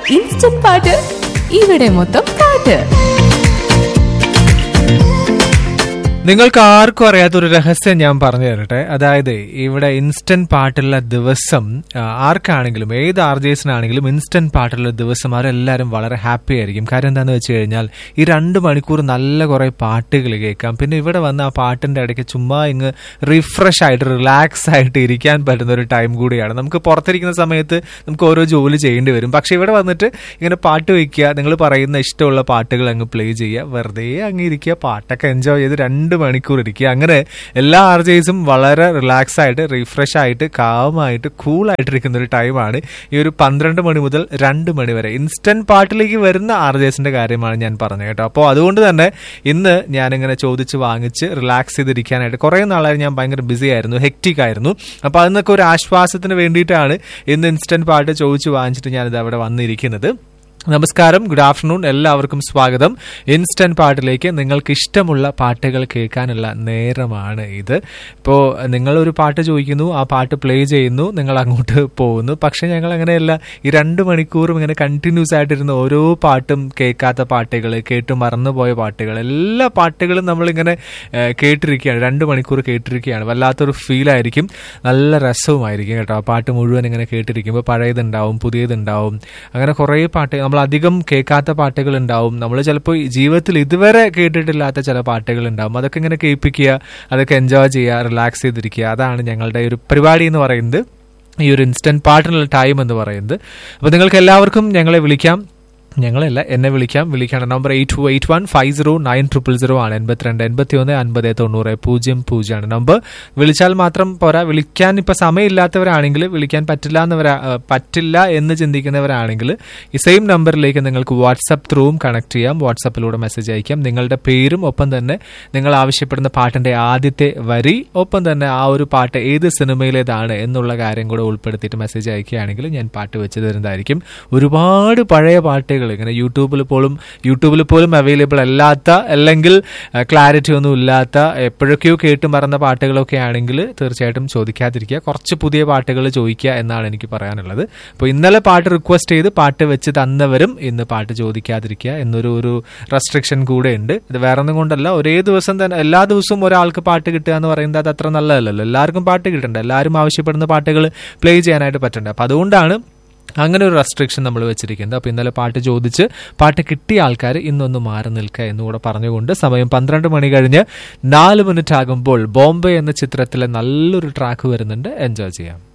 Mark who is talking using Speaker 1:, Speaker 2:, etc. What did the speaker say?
Speaker 1: instant പാട്ട് ഇവിടെ മൊത്തം പാട്ട്
Speaker 2: നിങ്ങൾക്ക് ആർക്കും അറിയാത്ത ഒരു രഹസ്യം ഞാൻ പറഞ്ഞു തരട്ടെ അതായത് ഇവിടെ ഇൻസ്റ്റന്റ് പാട്ടുള്ള ദിവസം ആ, ആർക്കാണെങ്കിലും ഏത് ആർജേസിനാണെങ്കിലും ഇൻസ്റ്റന്റ് പാട്ടുള്ള ദിവസം അവരെല്ലാവരും വളരെ ഹാപ്പി ആയിരിക്കും കാര്യം എന്താണെന്ന് വെച്ച് കഴിഞ്ഞാൽ ഈ രണ്ട് മണിക്കൂർ നല്ല കുറെ പാട്ടുകൾ കേൾക്കാം പിന്നെ ഇവിടെ വന്ന് ആ പാട്ടിന്റെ ഇടയ്ക്ക് ചുമ്മാ ഇങ്ങ് റിഫ്രഷ് ആയിട്ട് റിലാക്സ് ആയിട്ട് ഇരിക്കാൻ പറ്റുന്ന ഒരു ടൈം കൂടിയാണ് നമുക്ക് പുറത്തിരിക്കുന്ന സമയത്ത് നമുക്ക് ഓരോ ജോലി ചെയ്യേണ്ടി വരും പക്ഷെ ഇവിടെ വന്നിട്ട് ഇങ്ങനെ പാട്ട് വയ്ക്കുക നിങ്ങൾ പറയുന്ന ഇഷ്ടമുള്ള പാട്ടുകൾ അങ്ങ് പ്ലേ ചെയ്യുക വെറുതെ അങ്ങ് ഇരിക്കുക പാട്ടൊക്കെ എൻജോയ് ചെയ്ത് രണ്ട് മണിക്കൂർ ഇരിക്കുക അങ്ങനെ എല്ലാ ആർജേസും വളരെ റിലാക്സ് ആയിട്ട് റിഫ്രഷ് ആയിട്ട് കാമായിട്ട് കൂൾ ആയിട്ടിരിക്കുന്ന ഒരു ടൈമാണ് ഈ ഒരു പന്ത്രണ്ട് മണി മുതൽ രണ്ട് മണി വരെ ഇൻസ്റ്റന്റ് പാട്ടിലേക്ക് വരുന്ന ആർജേസിന്റെ കാര്യമാണ് ഞാൻ പറഞ്ഞത് കേട്ടോ അപ്പോൾ അതുകൊണ്ട് തന്നെ ഇന്ന് ഞാനിങ്ങനെ ചോദിച്ച് വാങ്ങിച്ച് റിലാക്സ് ചെയ്തിരിക്കാനായിട്ട് കുറേ നാളായി ഞാൻ ഭയങ്കര ബിസി ആയിരുന്നു ഹെക്റ്റിക് ആയിരുന്നു അപ്പോൾ അതിനൊക്കെ ഒരു ആശ്വാസത്തിന് വേണ്ടിയിട്ടാണ് ഇന്ന് ഇൻസ്റ്റന്റ് പാട്ട് ചോദിച്ച് വാങ്ങിച്ചിട്ട് ഞാനിത് അവിടെ വന്നിരിക്കുന്നത് നമസ്കാരം ഗുഡ് ആഫ്റ്റർനൂൺ എല്ലാവർക്കും സ്വാഗതം ഇൻസ്റ്റന്റ് പാട്ടിലേക്ക് നിങ്ങൾക്ക് ഇഷ്ടമുള്ള പാട്ടുകൾ കേൾക്കാനുള്ള നേരമാണ് ഇത് ഇപ്പോൾ നിങ്ങൾ ഒരു പാട്ട് ചോദിക്കുന്നു ആ പാട്ട് പ്ലേ ചെയ്യുന്നു നിങ്ങൾ അങ്ങോട്ട് പോകുന്നു പക്ഷെ ഞങ്ങൾ അങ്ങനെയല്ല ഈ രണ്ട് മണിക്കൂറും ഇങ്ങനെ കണ്ടിന്യൂസ് ആയിട്ടിരുന്ന ഓരോ പാട്ടും കേൾക്കാത്ത പാട്ടുകൾ കേട്ട് മറന്നുപോയ പാട്ടുകൾ എല്ലാ പാട്ടുകളും നമ്മളിങ്ങനെ ഏഹ്, കേട്ടിരിക്കുകയാണ് രണ്ട് മണിക്കൂർ കേട്ടിരിക്കുകയാണ് വല്ലാത്തൊരു ഫീലായിരിക്കും നല്ല രസവുമായിരിക്കും കേട്ടോ ആ പാട്ട് മുഴുവൻ ഇങ്ങനെ കേട്ടിരിക്കുമ്പോൾ പഴയതുണ്ടാവും പുതിയതുണ്ടാവും അങ്ങനെ കുറേ പാട്ട് നമ്മൾ അധികം കേൾക്കാത്ത പാട്ടുകൾ ഉണ്ടാവും നമ്മൾ ചിലപ്പോൾ ഈ ജീവിതത്തിൽ ഇതുവരെ കേട്ടിട്ടില്ലാത്ത ചില പാട്ടുകൾ ഉണ്ടാവും അതൊക്കെ ഇങ്ങനെ കേൾപ്പിക്കുക അതൊക്കെ എൻജോയ് ചെയ്യുക റിലാക്സ് ചെയ്തിരിക്കുക അതാണ് ഞങ്ങളുടെ ഒരു പരിപാടി എന്ന് പറയുന്നത് ഈ ഒരു ഇൻസ്റ്റന്റ് പാട്ടിനുള്ള ടൈം എന്ന് പറയുന്നത് അപ്പോൾ നിങ്ങൾക്ക് എല്ലാവർക്കും ഞങ്ങളെ വിളിക്കാം ഞങ്ങളല്ല എന്നെ വിളിക്കാം വിളിക്കേണ്ട number eight two eight one five zero nine triple zero ആണ് എൺപത്തിരണ്ട് എൺപത്തി ഒന്ന് അൻപത് തൊണ്ണൂറ് പൂജ്യം പൂജ്യമാണ് നമ്പർ വിളിച്ചാൽ മാത്രം പോരാ വിളിക്കാൻ ഇപ്പൊ സമയമില്ലാത്തവരാണെങ്കിൽ വിളിക്കാൻ പറ്റില്ല എന്നവരാ ആ, പറ്റില്ല എന്ന് ചിന്തിക്കുന്നവരാണെങ്കിൽ ഈ സെയിം നമ്പറിലേക്ക് നിങ്ങൾക്ക് വാട്സപ്പ് ത്രൂവും കണക്ട് ചെയ്യാം വാട്സപ്പിലൂടെ മെസ്സേജ് അയക്കാം നിങ്ങളുടെ പേരും ഒപ്പം തന്നെ നിങ്ങൾ ആവശ്യപ്പെടുന്ന പാട്ടിന്റെ ആദ്യത്തെ വരി ഒപ്പം തന്നെ ആ ഒരു പാട്ട് ഏത് സിനിമയിലേതാണ് എന്നുള്ള കാര്യം കൂടെ ഉൾപ്പെടുത്തിയിട്ട് മെസ്സേജ് അയക്കുകയാണെങ്കിൽ ഞാൻ പാട്ട് വെച്ച് തരുന്നതായിരിക്കും ഒരുപാട് പഴയ പാട്ടുകൾ ഇങ്ങനെ യൂട്യൂബിൽ പോലും യൂട്യൂബിൽ പോലും അവൈലബിൾ അല്ലാത്ത അല്ലെങ്കിൽ ക്ലാരിറ്റി ഒന്നും ഇല്ലാത്ത എപ്പോഴൊക്കെയോ കേട്ട് മറന്ന പാട്ടുകളൊക്കെ ആണെങ്കിൽ തീർച്ചയായിട്ടും ചോദിക്കാതിരിക്കുക കുറച്ച് പുതിയ പാട്ടുകൾ ചോദിക്കുക എന്നാണ് എനിക്ക് പറയാനുള്ളത് അപ്പോൾ ഇന്നലെ പാട്ട് റിക്വസ്റ്റ് ചെയ്ത് പാട്ട് വെച്ച് തന്നവരും ഇന്ന് പാട്ട് ചോദിക്കാതിരിക്കുക എന്നൊരു ഒരു റെസ്ട്രിക്ഷൻ കൂടെ ഉണ്ട് ഇത് വേറെ ഒന്നും കൊണ്ടല്ല ഒരേ ദിവസം തന്നെ എല്ലാ ദിവസവും ഒരാൾക്ക് പാട്ട് കിട്ടുക എന്ന് പറയുന്നത് അത് അത്ര നല്ലതല്ലല്ലോ എല്ലാവർക്കും പാട്ട് കിട്ടണ്ട എല്ലാവരും ആവശ്യപ്പെടുന്ന പാട്ടുകൾ പ്ലേ ചെയ്യാനായിട്ട് പറ്റണ്ടേ അപ്പം അതുകൊണ്ടാണ് അങ്ങനെ ഒരു റെസ്ട്രിക്ഷൻ നമ്മൾ വെച്ചിരിക്കുന്നത് അപ്പോൾ ഇന്നലെ പാട്ട് ചോദിച്ച് പാട്ട് കിട്ടിയ ആൾക്കാർ ഇന്നൊന്ന് മാറി നിൽക്കുക എന്നുകൂടെ പറഞ്ഞുകൊണ്ട് സമയം പന്ത്രണ്ട് മണി കഴിഞ്ഞ് നാല് മിനിറ്റ് ആകുമ്പോൾ ബോംബെ എന്ന ചിത്രത്തിലെ നല്ലൊരു ട്രാക്ക് വരുന്നുണ്ട് എൻജോയ് ചെയ്യാം